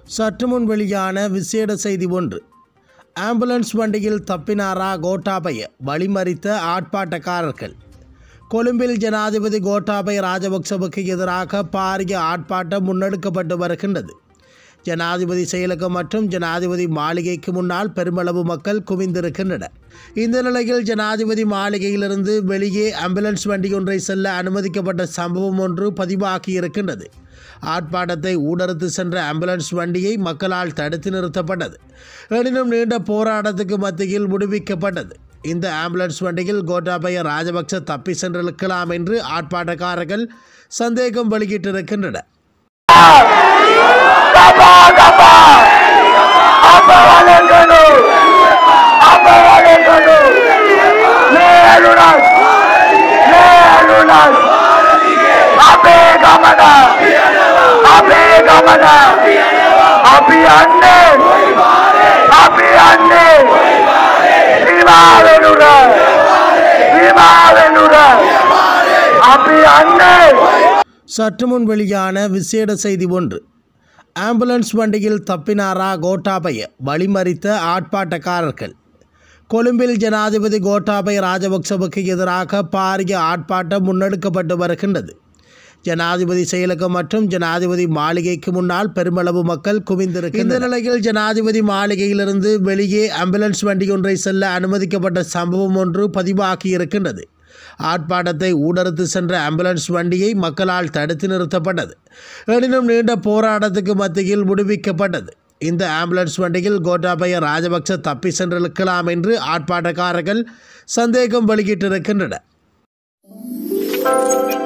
சற்று முன் வெளியான விசேட செய்தி ஒன்று ஆம்புலன்ஸ் வண்டியில் தப்பினாரா கோட்டாபய வழிமறித்த ஆர்ப்பாட்டக்காரர்கள் கொழும்பில் ஜனாதிபதி கோட்டாபய ராஜபக்சவுக்கு எதிராக பாரிய ஆர்ப்பாட்டம் முன்னெடுக்கப்பட்டு வருகின்றது ஜனாதிபதி செயலகம் மற்றும் ஜனாதிபதி மாளிகைக்கு முன்னால் பெருமளவு மக்கள் குவிந்திருக்கின்றனர் இந்த நிலையில் ஜனாதிபதி மாளிகையிலிருந்து வெளியே ஆம்புலன்ஸ் வண்டி ஒன்றை செல்ல அனுமதிக்கப்பட்ட சம்பவம் ஒன்று பதிவாகி இருக்கின்றது ஆர்ப்பாட்டத்தை ஊடறுத்து சென்ற ஆம்புலன்ஸ் வண்டியை மக்களால் தடுத்து நிறுத்தப்பட்டது எனினும் நீண்ட போராட்டத்துக்கு மத்தியில் விடுவிக்கப்பட்டது இந்த ஆம்புலன்ஸ் வண்டியில் கோட்டாபய ராஜபக்ச தப்பி சென்றிருக்கலாம் என்று ஆர்ப்பாட்டக்காரர்கள் சந்தேகம் வெளியிட்டிருக்கின்றனர் Apa apa? Apa wale kono? Apa wale kono? Le alunas. Le alunas. Ape gamada. Ape gamada. Api anne. Api anne. Viva Venura. Viva Venura. Api anne. சற்று முன் வெளியான விசேட செய்தி ஒன்று ஆம்புலன்ஸ் வண்டியில் தப்பினாரா கோட்டாபய வழிமறித்த ஆர்ப்பாட்டக்காரர்கள் கொழும்பில் ஜனாதிபதி கோட்டாபய ராஜபக்சவுக்கு எதிராக பாரிய ஆர்ப்பாட்டம் முன்னெடுக்கப்பட்டு வருகின்றது ஜனாதிபதி செயலகம் மற்றும் ஜனாதிபதி மாளிகைக்கு முன்னால் பெருமளவு மக்கள் குவிந்திருக்கு இந்த நிலையில் ஜனாதிபதி மாளிகையிலிருந்து வெளியே ஆம்புலன்ஸ் வண்டி ஒன்றை செல்ல அனுமதிக்கப்பட்ட சம்பவம் ஒன்று பதிவாகி இருக்கின்றது ஆர்ப்பாட்டத்தை ஊடறுத்து சென்ற ஆம்புலன்ஸ் வண்டியை மக்களால் தடுத்து நிறுத்தப்பட்டது எனினும் நீண்ட போராட்டத்துக்கு மத்தியில் விடுவிக்கப்பட்டது இந்த ஆம்புலன்ஸ் வண்டியில் கோட்டாபய ராஜபக்ச தப்பி சென்றிருக்கலாம் என்று ஆர்ப்பாட்டக்காரர்கள் சந்தேகம் வெளியிட்டிருக்கின்றனர்